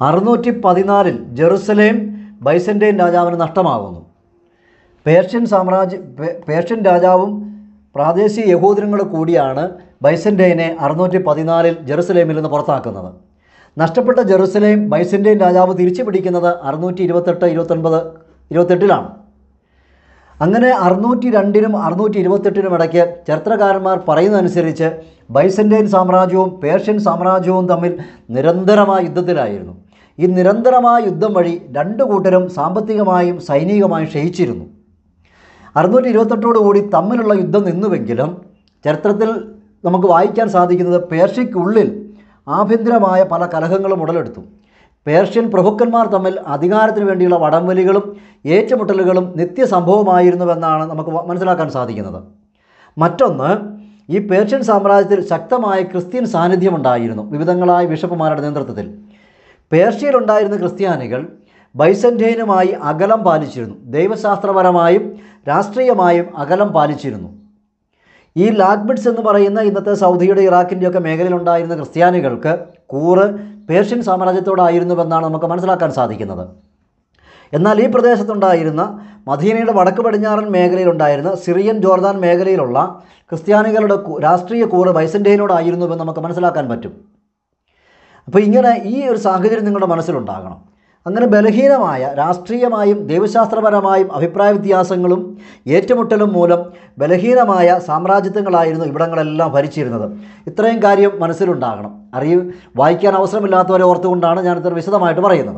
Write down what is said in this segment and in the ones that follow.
അറുന്നൂറ്റി പതിനാലിൽ ജെറുസലേം ബൈസൻ്റെയിൻ രാജാവിന് നഷ്ടമാകുന്നു പേർഷ്യൻ സാമ്രാജ്യ പേ- പേർഷ്യൻ രാജാവും പ്രാദേശിക യഹൂദനങ്ങൾ കൂടിയാണ് ബൈസൻ്റെയിനെ അറുന്നൂറ്റി പതിനാലിൽ ജെറുസലേമിൽ നിന്ന് പുറത്താക്കുന്നത് നഷ്ടപ്പെട്ട ജെറുസലേം ബൈസൻ്റെയിൻ രാജാവ് തിരിച്ചു പിടിക്കുന്നത് അറുന്നൂറ്റി ഇരുപത്തെട്ട് ഇരുപത്തൊൻപത് ഇരുപത്തെട്ടിലാണ് അങ്ങനെ അറുന്നൂറ്റി രണ്ടിനും അറുന്നൂറ്റി ഇരുപത്തെട്ടിനും ഇടയ്ക്ക് ചരിത്രകാരന്മാർ പറയുന്നതനുസരിച്ച് ബൈസൻ്റൈൻ സാമ്രാജ്യവും പേർഷ്യൻ സാമ്രാജ്യവും തമ്മിൽ നിരന്തരമായ യുദ്ധത്തിലായിരുന്നു ഈ നിരന്തരമായ യുദ്ധം വഴി രണ്ടു കൂട്ടരും സാമ്പത്തികമായും സൈനികമായും ക്ഷയിച്ചിരുന്നു അറുന്നൂറ്റി ഇരുപത്തെട്ടോടുകൂടി തമ്മിലുള്ള യുദ്ധം നിന്നുവെങ്കിലും ചരിത്രത്തിൽ നമുക്ക് വായിക്കാൻ സാധിക്കുന്നത് പേർഷ്യയ്ക്കുള്ളിൽ ആഭ്യന്തരമായ പല കലഹങ്ങളും ഉടലെടുത്തു പേർഷ്യൻ പ്രഭുക്കന്മാർ തമ്മിൽ അധികാരത്തിന് വേണ്ടിയുള്ള വടംവലികളും ഏറ്റുമുട്ടലുകളും നിത്യസംഭവമായിരുന്നുവെന്നാണ് നമുക്ക് വ- മനസ്സിലാക്കാൻ സാധിക്കുന്നത് മറ്റൊന്ന് ഈ പേർഷ്യൻ സാമ്രാജ്യത്തിൽ ശക്തമായ ക്രിസ്ത്യൻ സാന്നിധ്യമുണ്ടായിരുന്നു വിവിധങ്ങളായ ബിഷപ്പുമാരുടെ നേതൃത്വത്തിൽ പേർഷ്യയിലുണ്ടായിരുന്ന ക്രിസ്ത്യാനികൾ ബൈസൻറ്റൈനുമായി അകലം പാലിച്ചിരുന്നു ദൈവശാസ്ത്രപരമായും രാഷ്ട്രീയമായും അകലം പാലിച്ചിരുന്നു ഈ ലാഗ്ബിഡ്സ് എന്ന് പറയുന്ന ഇന്നത്തെ സൗദിയുടെ ഇറാഖിൻ്റെയൊക്കെ മേഖലയിലുണ്ടായിരുന്ന ക്രിസ്ത്യാനികൾക്ക് കൂറ് പേർഷ്യൻ സാമ്രാജ്യത്തോടായിരുന്നുവെന്നാണ് നമുക്ക് മനസ്സിലാക്കാൻ സാധിക്കുന്നത് എന്നാൽ ഈ പ്രദേശത്തുണ്ടായിരുന്ന മദീനയുടെ വടക്ക് പടിഞ്ഞാറൻ മേഖലയിലുണ്ടായിരുന്ന സിറിയൻ ജോർദാൻ മേഖലയിലുള്ള ക്രിസ്ത്യാനികളുടെ കു- രാഷ്ട്രീയ കൂറ് ബൈസൻറ്റൈനോടായിരുന്നുവെന്ന് നമുക്ക് മനസ്സിലാക്കാൻ പറ്റും അപ്പോൾ ഇങ്ങനെ ഈ ഒരു സാഹചര്യം നിങ്ങളുടെ മനസ്സിലുണ്ടാകണം അങ്ങനെ ബലഹീനമായ രാഷ്ട്രീയമായും ദൈവശാസ്ത്രപരമായും അഭിപ്രായ വ്യത്യാസങ്ങളും ഏറ്റുമുട്ടലും മൂലം ബലഹീനമായ സാമ്രാജ്യത്വങ്ങളായിരുന്നു ഇവിടങ്ങളെല്ലാം ഭരിച്ചിരുന്നത് ഇത്രയും കാര്യം മനസ്സിലുണ്ടാകണം അറിയ വായിക്കാൻ അവസരമില്ലാത്തവരെ ഓർത്തുകൊണ്ടാണ് ഞാൻ ഇത്ര വിശദമായിട്ട് പറയുന്നത്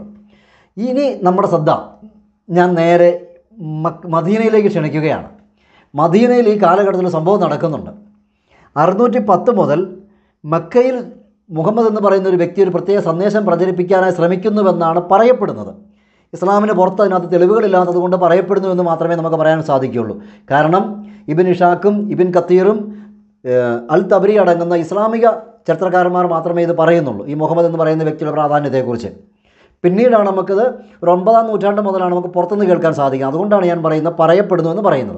ഇനി നമ്മുടെ ശ്രദ്ധ ഞാൻ നേരെ മക് മദീനയിലേക്ക് ക്ഷണിക്കുകയാണ് മദീനയിൽ ഈ കാലഘട്ടത്തിൽ സംഭവം നടക്കുന്നുണ്ട് അറുന്നൂറ്റി പത്ത് മുതൽ മക്കയിൽ മുഹമ്മദ് എന്ന് പറയുന്ന ഒരു വ്യക്തി ഒരു പ്രത്യേക സന്ദേശം പ്രചരിപ്പിക്കാനായി ശ്രമിക്കുന്നുവെന്നാണ് പറയപ്പെടുന്നത് ഇസ്ലാമിന് പുറത്ത് അതിനകത്ത് തെളിവുകളില്ലാത്തത് കൊണ്ട് പറയപ്പെടുന്നു എന്ന് മാത്രമേ നമുക്ക് പറയാൻ സാധിക്കുകയുള്ളൂ കാരണം ഇബിൻ ഇഷാക്കും ഇബിൻ കത്തീറും ഏഹ്, അൽ തബരി അടങ്ങുന്ന ഇസ്ലാമിക ചരിത്രകാരന്മാർ മാത്രമേ ഇത് പറയുന്നുള്ളൂ ഈ മുഹമ്മദ് എന്ന് പറയുന്ന വ്യക്തിയുടെ പ്രാധാന്യത്തെക്കുറിച്ച് പിന്നീടാണ് നമുക്കിത് ഒരു ഒമ്പതാം നൂറ്റാണ്ട് മുതലാണ് നമുക്ക് പുറത്തുനിന്ന് കേൾക്കാൻ സാധിക്കുക അതുകൊണ്ടാണ് ഞാൻ പറയുന്നത് പറയപ്പെടുന്നു എന്ന് പറയുന്നത്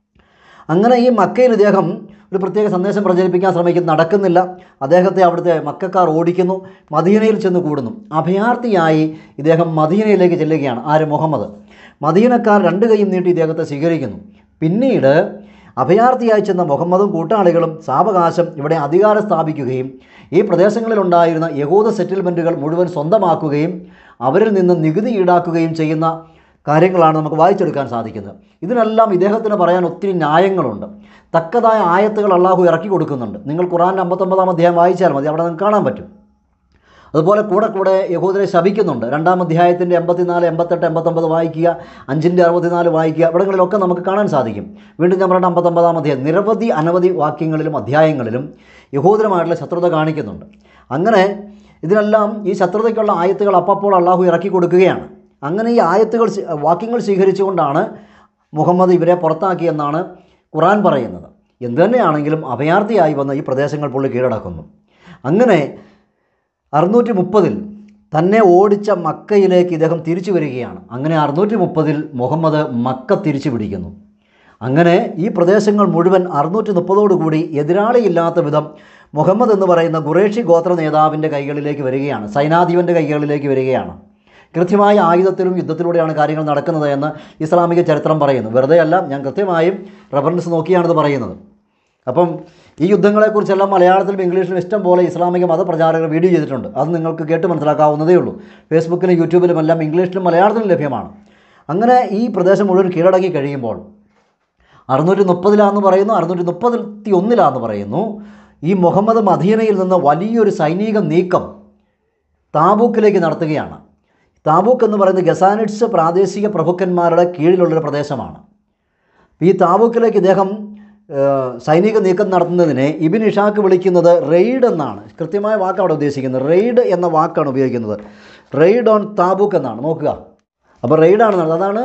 അങ്ങനെ ഈ മക്കയിൽ ഇദ്ദേഹം ഒരു പ്രത്യേക സന്ദേശം പ്രചരിപ്പിക്കാൻ ശ്രമിക്കുന്നു നടക്കുന്നില്ല അദ്ദേഹത്തെ അവിടുത്തെ മക്കാർ ഓടിക്കുന്നു മദീനയിൽ ചെന്ന് കൂടുന്നു അഭയാർത്ഥിയായി ഇദ്ദേഹം മദീനയിലേക്ക് ചെല്ലുകയാണ് ആര് മുഹമ്മദ് മദീനക്കാർ രണ്ട് കൈയും നീട്ടി ഇദ്ദേഹത്തെ സ്വീകരിക്കുന്നു പിന്നീട് അഭയാർത്ഥിയായി ചെന്ന മുഹമ്മദും കൂട്ടാളികളും സാവകാശം ഇവിടെ അധികാരം സ്ഥാപിക്കുകയും ഈ പ്രദേശങ്ങളിലുണ്ടായിരുന്ന യഹൂദ സെറ്റിൽമെൻറ്റുകൾ മുഴുവൻ സ്വന്തമാക്കുകയും അവരിൽ നിന്ന് നികുതി ഈടാക്കുകയും ചെയ്യുന്ന കാര്യങ്ങളാണ് നമുക്ക് വായിച്ചെടുക്കാൻ സാധിക്കുന്നത് ഇതിനെല്ലാം ഇദ്ദേഹത്തിന് പറയാൻ ഒത്തിരി ന്യായങ്ങളുണ്ട് തക്കതായ ആയത്തുകൾ അള്ളാഹു ഇറക്കി കൊടുക്കുന്നുണ്ട് നിങ്ങൾ ഖുറാൻ്റെ അമ്പത്തൊമ്പതാം അധ്യായം വായിച്ചാൽ മതി അവിടെ നിങ്ങൾക്ക് കാണാൻ പറ്റും അതുപോലെ കൂടെ കൂടെ യഹൂദരെ ശപിക്കുന്നുണ്ട് രണ്ടാം അധ്യായത്തിൻ്റെ എൺപത്തിനാല് എൺപത്തെട്ട് എൺപത്തൊമ്പത് വായിക്കുക അഞ്ചിൻ്റെ അറുപത്തിനാല് വായിക്കുക ഇവിടങ്ങളിലൊക്കെ നമുക്ക് കാണാൻ സാധിക്കും വീണ്ടും ഞാൻ പറഞ്ഞ അമ്പത്തൊമ്പതാം അധ്യായം നിരവധി അനവധി വാക്യങ്ങളിലും അധ്യായങ്ങളിലും യഹൂദരമായിട്ടുള്ള ശത്രുത കാണിക്കുന്നുണ്ട് അങ്ങനെ ഇതിനെല്ലാം ഈ ശത്രുതയ്ക്കുള്ള ആയത്തുകൾ അപ്പപ്പോൾ അള്ളാഹു ഇറക്കി കൊടുക്കുകയാണ് അങ്ങനെ ഈ ആയത്തുകൾ സ്വീ- വാക്യങ്ങൾ സ്വീകരിച്ചുകൊണ്ടാണ് മുഹമ്മദ് ഇവരെ പുറത്താക്കിയെന്നാണ് ഖുറാൻ പറയുന്നത് എന്തു തന്നെയാണെങ്കിലും അഭയാർത്ഥിയായി വന്ന ഈ പ്രദേശങ്ങൾ പുള്ളി കീഴടക്കുന്നു അങ്ങനെ അറുന്നൂറ്റി മുപ്പതിൽ തന്നെ ഓടിച്ച മക്കയിലേക്ക് ഇദ്ദേഹം തിരിച്ചു വരികയാണ് അങ്ങനെ അറുന്നൂറ്റി മുപ്പതിൽ മുഹമ്മദ് മക്ക തിരിച്ചു പിടിക്കുന്നു അങ്ങനെ ഈ പ്രദേശങ്ങൾ മുഴുവൻ അറുന്നൂറ്റി മുപ്പതോടുകൂടി എതിരാളിയില്ലാത്ത വിധം മുഹമ്മദ് എന്ന് പറയുന്ന ഖുറേഷി ഗോത്ര നേതാവിൻ്റെ കൈകളിലേക്ക് വരികയാണ് സൈനാധിപൻ്റെ കൈകളിലേക്ക് വരികയാണ് കൃത്യമായ ആയുധത്തിലും യുദ്ധത്തിലൂടെയാണ് കാര്യങ്ങൾ നടക്കുന്നത് എന്ന് ഇസ്ലാമിക ചരിത്രം പറയുന്നു വെറുതെ അല്ല ഞാൻ കൃത്യമായും റെഫറൻസ് നോക്കിയാണിത് പറയുന്നത് അപ്പം ഈ യുദ്ധങ്ങളെക്കുറിച്ചെല്ലാം മലയാളത്തിലും ഇംഗ്ലീഷിലും ഇഷ്ടം പോലെ ഇസ്ലാമിക മതപ്രചാരകർ വീഡിയോ ചെയ്തിട്ടുണ്ട് അത് നിങ്ങൾക്ക് കേട്ട് മനസ്സിലാക്കാവുന്നതേ ഉള്ളൂ ഫേസ്ബുക്കിലും യൂട്യൂബിലും എല്ലാം ഇംഗ്ലീഷിലും മലയാളത്തിലും ലഭ്യമാണ് അങ്ങനെ ഈ പ്രദേശം മുഴുവൻ കീഴടങ്ങി കഴിയുമ്പോൾ അറുന്നൂറ്റി മുപ്പതിലാന്ന് പറയുന്നു അറുന്നൂറ്റി മുപ്പത്തി ഒന്നിലാന്ന് പറയുന്നു ഈ മുഹമ്മദ് മദീനയിൽ നിന്ന് വലിയൊരു സൈനിക നീക്കം താബൂക്കിലേക്ക് നടത്തുകയാണ് താബൂക്ക് എന്ന് പറയുന്നത് ഗസാനിറ്റ്സ് പ്രാദേശിക പ്രഭുക്കന്മാരുടെ കീഴിലുള്ളൊരു പ്രദേശമാണ് ഈ താബൂക്കിലേക്ക് ഇദ്ദേഹം ഏഹ്, സൈനിക നീക്കം നടത്തുന്നതിനെ ഇബിൻ ഇഷാക്ക് വിളിക്കുന്നത് റെയ്ഡ് എന്നാണ് കൃത്യമായ വാക്ക് അവിടെ ഉദ്ദേശിക്കുന്നത് റെയ്ഡ് എന്ന വാക്കാണ് ഉപയോഗിക്കുന്നത് റെയ്ഡ് ഓൺ താബൂക്ക് എന്നാണ് നോക്കുക അപ്പോൾ റെയ്ഡാണ് നടന്നത് അതാണ്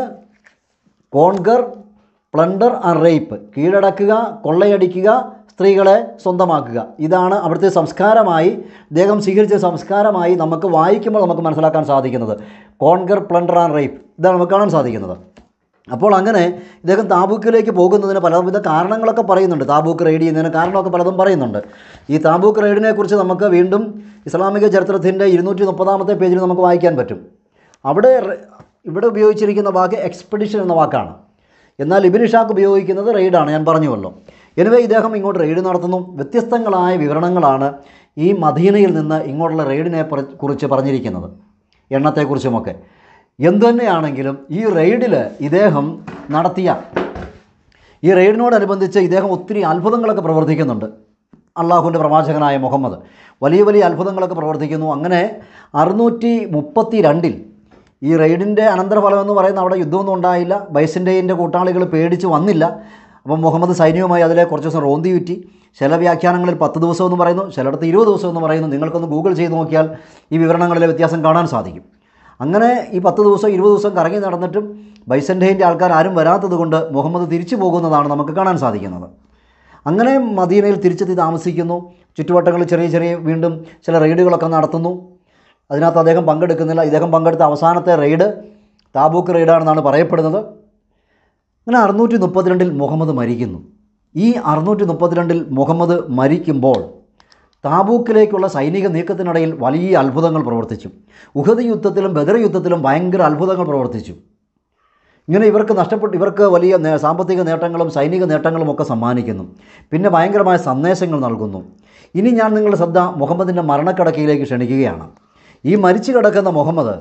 കോൺഗർ പ്ലണ്ടർ ആൻഡ് റേപ്പ് കീഴടക്കുക കൊള്ളയടിക്കുക സ്ത്രീകളെ സ്വന്തമാക്കുക ഇതാണ് അവിടുത്തെ സംസ്കാരമായി അദ്ദേഹം സ്വീകരിച്ച സംസ്കാരമായി നമുക്ക് വായിക്കുമ്പോൾ നമുക്ക് മനസ്സിലാക്കാൻ സാധിക്കുന്നത് കോൺഗർ പ്ലണ്ടർ ആൻഡ് റേപ്പ് ഇതാണ് നമുക്ക് കാണാൻ സാധിക്കുന്നത് അപ്പോൾ അങ്ങനെ ഇദ്ദേഹം താബൂക്കിലേക്ക് പോകുന്നതിന് പലവിധ കാരണങ്ങളൊക്കെ പറയുന്നുണ്ട് താബൂക്ക് റെയ്ഡ് ചെയ്യുന്നതിന് കാരണമൊക്കെ പലതും പറയുന്നുണ്ട് ഈ താബൂക്ക് റെയ്ഡിനെ കുറിച്ച് നമുക്ക് വീണ്ടും ഇസ്ലാമിക ചരിത്രത്തിൻ്റെ ഇരുന്നൂറ്റി മുപ്പതാമത്തെ പേജിൽ നമുക്ക് വായിക്കാൻ പറ്റും അവിടെ റെ- ഇവിടെ ഉപയോഗിച്ചിരിക്കുന്ന വാക്ക് എക്സ്പെഡിഷൻ എന്ന വാക്കാണ് എന്നാൽ ഇബിൻ ഇഷാഖ് ഉപയോഗിക്കുന്നത് റെയ്ഡാണ് ഞാൻ പറഞ്ഞുവല്ലോ എനിവേ ഇദ്ദേഹം ഇങ്ങോട്ട് റെയ്ഡ് നടത്തുന്നു വ്യത്യസ്തങ്ങളായ വിവരണങ്ങളാണ് ഈ മദീനയിൽ നിന്ന് ഇങ്ങോട്ടുള്ള റെയ്ഡിനെ പറി- കുറിച്ച് പറഞ്ഞിരിക്കുന്നത് എണ്ണത്തെക്കുറിച്ചുമൊക്കെ എന്തുതന്നെയാണെങ്കിലും ഈ റെയ്ഡിൽ ഇദ്ദേഹം നടത്തിയ ഈ റെയ്ഡിനോടനുബന്ധിച്ച് ഇദ്ദേഹം ഒത്തിരി അത്ഭുതങ്ങളൊക്കെ പ്രവർത്തിക്കുന്നുണ്ട് അള്ളാഹുവിൻ്റെ പ്രവാചകനായ മുഹമ്മദ് വലിയ വലിയ അത്ഭുതങ്ങളൊക്കെ പ്രവർത്തിക്കുന്നു അങ്ങനെ അറുന്നൂറ്റി മുപ്പത്തി രണ്ടിൽ ഈ റെയ്ഡിൻ്റെ അനന്തരഫലം എന്ന് പറയുന്ന അവിടെ യുദ്ധമൊന്നും ഉണ്ടായില്ല ബൈസിൻ്റെയിൻ്റെ കൂട്ടാളികൾ പേടിച്ച് വന്നില്ല അപ്പം മുഹമ്മദ് സൈന്യവുമായി അതിലെ കുറച്ച് ദിവസം റോന്തി ചുറ്റി ചില വ്യാഖ്യാനങ്ങളിൽ പത്ത് ദിവസം എന്ന് പറയുന്നു ചിലയിടത്ത് ഇരുപത് ദിവസം എന്ന് പറയുന്നു നിങ്ങൾക്കൊന്ന് ഗൂഗിൾ ചെയ്ത് നോക്കിയാൽ ഈ വിവരണങ്ങളിലെ വ്യത്യാസം കാണാൻ സാധിക്കും അങ്ങനെ ഈ പത്ത് ദിവസം ഇരുപത് ദിവസം കറങ്ങി നടന്നിട്ടും ബൈസൻ്റെയിൻ്റെ ആൾക്കാർ ആരും വരാത്തത് കൊണ്ട് മുഹമ്മദ് തിരിച്ചു പോകുന്നതാണ് നമുക്ക് കാണാൻ സാധിക്കുന്നത് അങ്ങനെ മദീനയിൽ തിരിച്ചെത്തി താമസിക്കുന്നു ചുറ്റുവട്ടങ്ങളിൽ ചെറിയ ചെറിയ വീണ്ടും ചില റെയ്ഡുകളൊക്കെ നടത്തുന്നു അതിനകത്ത് അദ്ദേഹം പങ്കെടുക്കുന്നില്ല ഇദ്ദേഹം പങ്കെടുത്ത അവസാനത്തെ റെയ്ഡ് താബൂക്ക് റെയ്ഡാണെന്നാണ് പറയപ്പെടുന്നത് അങ്ങനെ അറുന്നൂറ്റി മുപ്പത്തിരണ്ടിൽ മുഹമ്മദ് മരിക്കുന്നു ഈ അറുന്നൂറ്റി മുപ്പത്തിരണ്ടിൽ മുഹമ്മദ് മരിക്കുമ്പോൾ താബൂക്കിലേക്കുള്ള സൈനിക നീക്കത്തിനിടയിൽ വലിയ അത്ഭുതങ്ങൾ പ്രവർത്തിച്ചു ഉഹദ് യുദ്ധത്തിലും ബദർ യുദ്ധത്തിലും ഭയങ്കര അത്ഭുതങ്ങൾ പ്രവർത്തിച്ചു ഇങ്ങനെ ഇവർക്ക് നഷ്ടപ്പെട്ട് ഇവർക്ക് വലിയ നേ- സാമ്പത്തിക നേട്ടങ്ങളും സൈനിക നേട്ടങ്ങളും ഒക്കെ സമ്മാനിക്കുന്നു പിന്നെ ഭയങ്കരമായ സന്ദേശങ്ങൾ നൽകുന്നു ഇനി ഞാൻ നിങ്ങളുടെ ശ്രദ്ധ മുഹമ്മദിൻ്റെ മരണക്കിടക്കയിലേക്ക് ക്ഷണിക്കുകയാണ് ഈ മരിച്ചു കിടക്കുന്ന മുഹമ്മദ്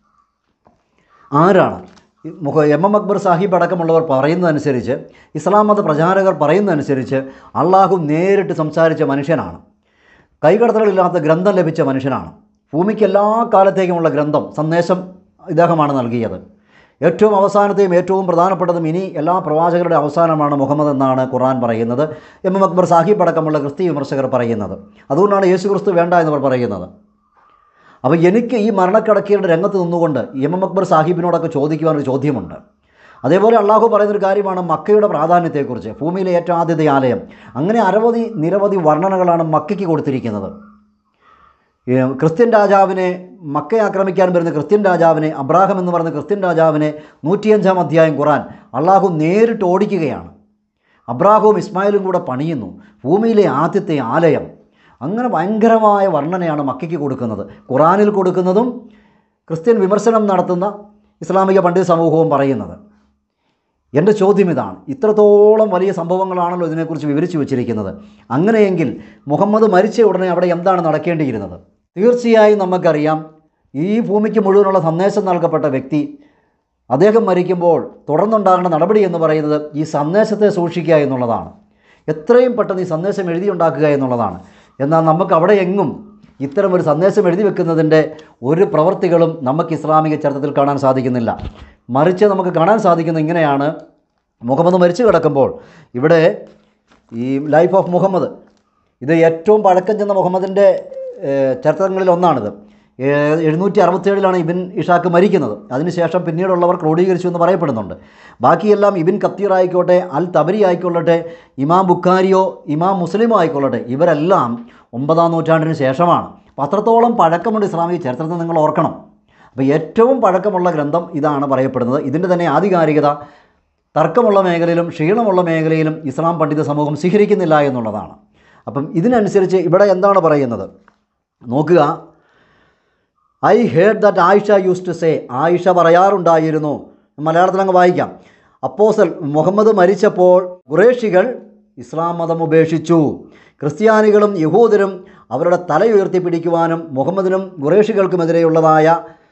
ആരാണ് ഈ മുഖ എം എം അക്ബർ സാഹിബ് അടക്കമുള്ളവർ പറയുന്നതനുസരിച്ച് ഇസ്ലാം മത പ്രചാരകർ പറയുന്നതനുസരിച്ച് അള്ളാഹു നേരിട്ട് സംസാരിച്ച മനുഷ്യനാണ് കൈകടത്തലില്ലാത്ത ഗ്രന്ഥം ലഭിച്ച മനുഷ്യനാണ് ഭൂമിക്ക് എല്ലാ കാലത്തേക്കുമുള്ള ഗ്രന്ഥം സന്ദേശം ഇദ്ദേഹമാണ് നൽകിയത് ഏറ്റവും അവസാനത്തെയും ഏറ്റവും പ്രധാനപ്പെട്ടതും ഇനി എല്ലാ പ്രവാചകരുടെ അവസാനമാണ് മുഹമ്മദ് എന്നാണ് ഖുർആൻ പറയുന്നത് എം എം അക്ബർ സാഹിബ് അടക്കമുള്ള ക്രിസ്തീയ വിമർശകർ പറയുന്നത് അതുകൊണ്ടാണ് യേശു ക്രിസ്തു വേണ്ട എന്നവർ പറയുന്നത് അപ്പോൾ എനിക്ക് ഈ മരണക്കിടക്കയുടെ രംഗത്ത് നിന്നുകൊണ്ട് എം എം അക്ബർ സാഹിബിനോടൊക്കെ ചോദിക്കുവാനൊരു ചോദ്യമുണ്ട് അതേപോലെ അള്ളാഹു പറയുന്നൊരു കാര്യമാണ് മക്കയുടെ പ്രാധാന്യത്തെക്കുറിച്ച് ഭൂമിയിലെ ഏറ്റവും ആദ്യത്തെ ആലയം അങ്ങനെ അനവധി നിരവധി വർണ്ണനകളാണ് മക്കയ്ക്ക് കൊടുത്തിരിക്കുന്നത് ഈ ക്രിസ്ത്യൻ രാജാവിനെ മക്കയെ ആക്രമിക്കാൻ വരുന്ന ക്രിസ്ത്യൻ രാജാവിനെ അബ്രാഹം എന്ന് പറയുന്ന ക്രിസ്ത്യൻ രാജാവിനെ നൂറ്റിയഞ്ചാം അധ്യായം ഖുറാൻ അള്ളാഹു നേരിട്ട് ഓടിക്കുകയാണ് അബ്രാഹവും ഇസ്മായിലും കൂടെ പണിയുന്നു ഭൂമിയിലെ ആദ്യത്തെ ആലയം അങ്ങനെ ഭയങ്കരമായ വർണ്ണനയാണ് മക്കയ്ക്ക് കൊടുക്കുന്നത് ഖുറാനിൽ കൊടുക്കുന്നതും ക്രിസ്ത്യൻ വിമർശനം നടത്തുന്ന ഇസ്ലാമിക പണ്ഡിത സമൂഹവും പറയുന്നത് എൻ്റെ ചോദ്യം ഇതാണ് ഇത്രത്തോളം വലിയ സംഭവങ്ങളാണല്ലോ ഇതിനെക്കുറിച്ച് വിവരിച്ചു വച്ചിരിക്കുന്നത് അങ്ങനെയെങ്കിൽ മുഹമ്മദ് മരിച്ച ഉടനെ അവിടെ എന്താണ് നടക്കേണ്ടിയിരുന്നത് തീർച്ചയായും നമുക്കറിയാം ഈ ഭൂമിക്ക് മുഴുവനുള്ള സന്ദേശം നൽകപ്പെട്ട വ്യക്തി അദ്ദേഹം മരിക്കുമ്പോൾ തുടർന്നുണ്ടാകേണ്ട നടപടി എന്ന് പറയുന്നത് ഈ സന്ദേശത്തെ സൂക്ഷിക്കുക എന്നുള്ളതാണ് എത്രയും പെട്ടെന്ന് ഈ സന്ദേശം എഴുതിയുണ്ടാക്കുക എന്നുള്ളതാണ് എന്നാൽ നമുക്ക് അവിടെ എങ്ങും ഇത്തരം ഒരു സന്ദേശം എഴുതി വെക്കുന്നതിൻ്റെ ഒരു പ്രവൃത്തികളും നമുക്ക് ഇസ്ലാമിക ചരിത്രത്തിൽ കാണാൻ സാധിക്കുന്നില്ല മറിച്ച് നമുക്ക് കാണാൻ സാധിക്കുന്നത് ഇങ്ങനെയാണ് മുഹമ്മദ് മരിച്ചു കിടക്കുമ്പോൾ ഇവിടെ ഈ ലൈഫ് ഓഫ് മുഹമ്മദ് ഇത് ഏറ്റവും പഴക്കം ചെന്ന മുഹമ്മദിൻ്റെ ഏഹ്, ചരിത്രങ്ങളിൽ ഒന്നാണിത് ഏഹ്, എഴുന്നൂറ്റി അറുപത്തേഴിലാണ് ഇബിൻ ഇഷാക്ക് മരിക്കുന്നത് അതിനുശേഷം പിന്നീടുള്ളവർ ക്രോഡീകരിച്ചു എന്ന് പറയപ്പെടുന്നുണ്ട് ബാക്കിയെല്ലാം ഇബിൻ കത്തീർ ആയിക്കോട്ടെ അൽ തബരി ആയിക്കൊള്ളട്ടെ ഇമാം ബുഖാരിയോ ഇമാം മുസ്ലിമോ ആയിക്കൊള്ളട്ടെ ഇവരെല്ലാം ഒമ്പതാം നൂറ്റാണ്ടിന് ശേഷമാണ് അപ്പോൾ അത്രത്തോളം പഴക്കമുണ്ട് ഇസ്ലാമിക ചരിത്രത്തിൽ നിങ്ങൾ ഓർക്കണം അപ്പോൾ ഏറ്റവും പഴക്കമുള്ള ഗ്രന്ഥം ഇതാണ് പറയപ്പെടുന്നത് ഇതിൻ്റെ തന്നെ ആധികാരികത തർക്കമുള്ള മേഖലയിലും ക്ഷീണമുള്ള മേഖലയിലും ഇസ്ലാം പണ്ഡിത സമൂഹം സ്വീകരിക്കുന്നില്ല എന്നുള്ളതാണ് അപ്പം ഇതിനനുസരിച്ച് ഇവിടെ എന്താണ് പറയുന്നത് നോക്കുക I heard that Aisha used to say Aisha പറയാറുണ്ടായിരുന്നു മലയാളത്തിൽ അങ്ങ് വായിക്കാം അപ്പോസൽ മുഹമ്മദ് മരിച്ചപ്പോൾ ഖുറേഷികൾ ഇസ്ലാം മതം ഉപേക്ഷിച്ചു ക്രിസ്ത്യാനികളും യഹൂദരും അവരുടെ തല ഉയർത്തിപ്പിടിക്കുവാനും മുഹമ്മദിനും ഖുറേഷികൾക്കുമെതിരെയുള്ളതായ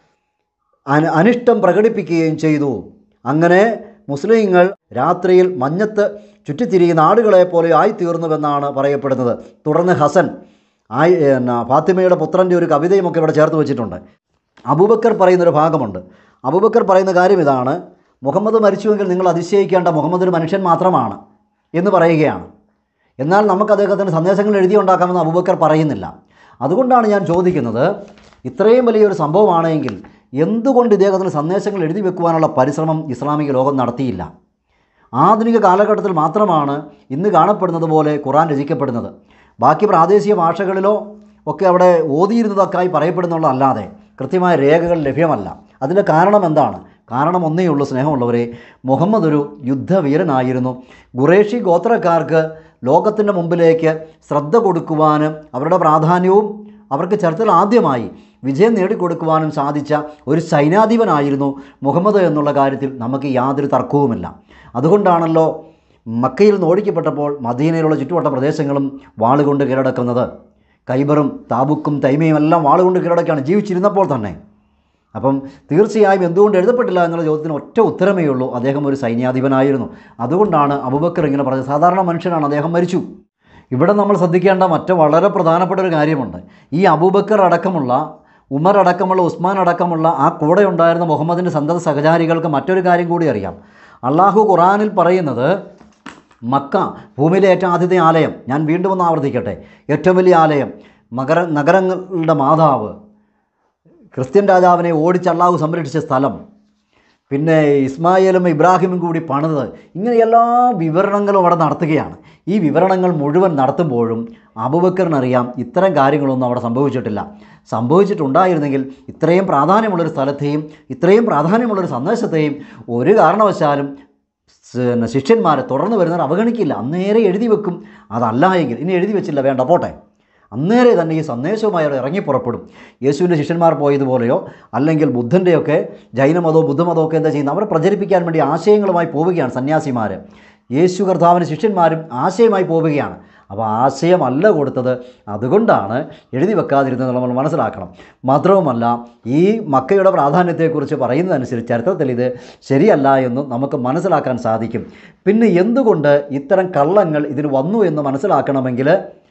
അന അനിഷ്ടം പ്രകടിപ്പിക്കുകയും ചെയ്തു അങ്ങനെ മുസ്ലിങ്ങൾ രാത്രിയിൽ മഞ്ഞത്ത് ചുറ്റിത്തിരിയുന്ന ആടുകളെ പോലെ ആയിത്തീർന്നുവെന്നാണ് പറയപ്പെടുന്നത് തുടർന്ന് ഹസൻ ആയി എന്നാ ഫാത്തിമയുടെ പുത്രൻ്റെ ഒരു കവിതയുമൊക്കെ ഇവിടെ ചേർത്ത് വെച്ചിട്ടുണ്ട് അബൂബക്കർ പറയുന്നൊരു ഭാഗമുണ്ട് അബൂബക്കർ പറയുന്ന കാര്യം ഇതാണ് മുഹമ്മദ് മരിച്ചുവെങ്കിൽ നിങ്ങൾ അതിശയിക്കേണ്ട മുഹമ്മദ് ഒരു മനുഷ്യൻ മാത്രമാണ് എന്ന് പറയുകയാണ് എന്നാൽ നമുക്ക് അദ്ദേഹത്തിന് സന്ദേശങ്ങൾ എഴുതി ഉണ്ടാക്കാമെന്ന് അബൂബക്കർ പറയുന്നില്ല അതുകൊണ്ടാണ് ഞാൻ ചോദിക്കുന്നത് ഇത്രയും വലിയൊരു സംഭവമാണെങ്കിൽ എന്തുകൊണ്ട് ഇദ്ദേഹത്തിന് സന്ദേശങ്ങൾ എഴുതി വെക്കുവാനുള്ള പരിശ്രമം ഇസ്ലാമിക ലോകം നടത്തിയില്ല ആധുനിക കാലഘട്ടത്തിൽ മാത്രമാണ് ഇന്ന് കാണപ്പെടുന്നത് പോലെ ഖുറാൻ രചിക്കപ്പെടുന്നത് ബാക്കി പ്രാദേശിക ഭാഷകളിലോ ഒക്കെ അവിടെ ഓതിയിരുന്നതൊക്കെയായി പറയപ്പെടുന്നുള്ളതല്ലാതെ കൃത്യമായ രേഖകൾ ലഭ്യമല്ല അതിൻ്റെ കാരണം എന്താണ് കാരണം ഒന്നേ ഉള്ളൂ സ്നേഹമുള്ളവരെ മുഹമ്മദ് ഒരു യുദ്ധവീരനായിരുന്നു ഖുറേഷി ഗോത്രക്കാർക്ക് ലോകത്തിൻ്റെ മുമ്പിലേക്ക് ശ്രദ്ധ കൊടുക്കുവാനും അവരുടെ പ്രാധാന്യവും അവർക്ക് ചരിത്രത്തിൽ ആദ്യമായി വിജയം നേടിക്കൊടുക്കുവാനും സാധിച്ച ഒരു സൈനാധിപനായിരുന്നു മുഹമ്മദ് എന്നുള്ള കാര്യത്തിൽ നമുക്ക് യാതൊരു തർക്കവുമില്ല അതുകൊണ്ടാണല്ലോ മക്കയിൽ നിന്ന് ഓടിക്കപ്പെട്ടപ്പോൾ മദീനയിലുള്ള ചുറ്റുവട്ട പ്രദേശങ്ങളും വാളുകൊണ്ട് കീഴടക്കുന്നത് കൈബറും താബുക്കും തൈമയും എല്ലാം വാളുകൊണ്ട് കീഴടക്കാണ് ജീവിച്ചിരുന്നപ്പോൾ തന്നെ അപ്പം തീർച്ചയായും എന്തുകൊണ്ട് എഴുതപ്പെട്ടില്ല എന്നുള്ള ചോദ്യത്തിന് ഒറ്റ ഉത്തരമേ ഉള്ളൂ അദ്ദേഹം ഒരു സൈന്യാധിപനായിരുന്നു അതുകൊണ്ടാണ് അബുബക്കർ ഇങ്ങനെ പറഞ്ഞത് സാധാരണ മനുഷ്യനാണ് അദ്ദേഹം മരിച്ചു ഇവിടെ നമ്മൾ ശ്രദ്ധിക്കേണ്ട മറ്റു വളരെ പ്രധാനപ്പെട്ട ഒരു കാര്യമുണ്ട് ഈ അബൂബക്കർ അടക്കമുള്ള ഉമർ അടക്കമുള്ള ഉസ്മാൻ അടക്കമുള്ള ആ കൂടെ ഉണ്ടായിരുന്ന മുഹമ്മദിൻ്റെ സന്തത സഹചാരികൾക്ക് മറ്റൊരു കാര്യം കൂടി അറിയാം അള്ളാഹു ഖുറാനിൽ പറയുന്നത് മക്ക ഭൂമിയിലെ ഏറ്റവും ആദ്യത്തെ ആലയം ഞാൻ വീണ്ടും ഒന്ന് ആവർത്തിക്കട്ടെ ഏറ്റവും വലിയ ആലയം മകര നഗരങ്ങളുടെ മാതാവ് ക്രിസ്ത്യൻ രാജാവിനെ ഓടിച്ച് അള്ളാഹു സംരക്ഷിച്ച സ്ഥലം പിന്നെ ഇസ്മായിലും ഇബ്രാഹിമും കൂടി പണിത് ഇങ്ങനെ എല്ലാ വിവരണങ്ങളും അവിടെ നടത്തുകയാണ് ഈ വിവരണങ്ങൾ മുഴുവൻ നടത്തുമ്പോഴും അബുബക്കറിനറിയാം ഇത്തരം കാര്യങ്ങളൊന്നും അവിടെ സംഭവിച്ചിട്ടില്ല സംഭവിച്ചിട്ടുണ്ടായിരുന്നെങ്കിൽ ഇത്രയും പ്രാധാന്യമുള്ളൊരു സ്ഥലത്തെയും ഇത്രയും പ്രാധാന്യമുള്ളൊരു സന്ദേശത്തെയും ഒരു കാരണവശാലും സ് ശിഷ്യന്മാരെ തുടർന്ന് വരുന്നവർ അവഗണിക്കില്ല അന്നേരെ എഴുതി വെക്കും അതല്ല എങ്കിൽ ഇനി എഴുതി വെച്ചില്ല വേണ്ട പോട്ടെ അന്നേരെ തന്നെ ഈ സന്ദേശവുമായി അവർ ഇറങ്ങി പുറപ്പെടും യേശുവിൻ്റെ ശിഷ്യന്മാർ പോയതുപോലെയോ അല്ലെങ്കിൽ ബുദ്ധൻ്റെയൊക്കെ ജൈനമതോ ബുദ്ധമതമോ ഒക്കെ എന്താ ചെയ്യുന്നത് അവരെ പ്രചരിപ്പിക്കാൻ വേണ്ടി ആശയങ്ങളുമായി പോവുകയാണ് സന്യാസിമാർ യേശു കർത്താവിന് ശിഷ്യന്മാരും ആശയമായി പോവുകയാണ് അപ്പോൾ ആശയമല്ല കൊടുത്തത് അതുകൊണ്ടാണ് എഴുതി വെക്കാതിരുന്നത് നമ്മൾ മനസ്സിലാക്കണം മാത്രവുമല്ല ഈ മക്കയുടെ പ്രാധാന്യത്തെക്കുറിച്ച് പറയുന്നതനുസരിച്ച് ചരിത്രത്തിൽ ഇത് ശരിയല്ല എന്നും നമുക്ക് മനസ്സിലാക്കാൻ സാധിക്കും പിന്നെ എന്തുകൊണ്ട് ഇത്തരം കള്ളങ്ങൾ ഇതിന് വന്നു എന്ന് മനസ്സിലാക്കണമെങ്കിൽ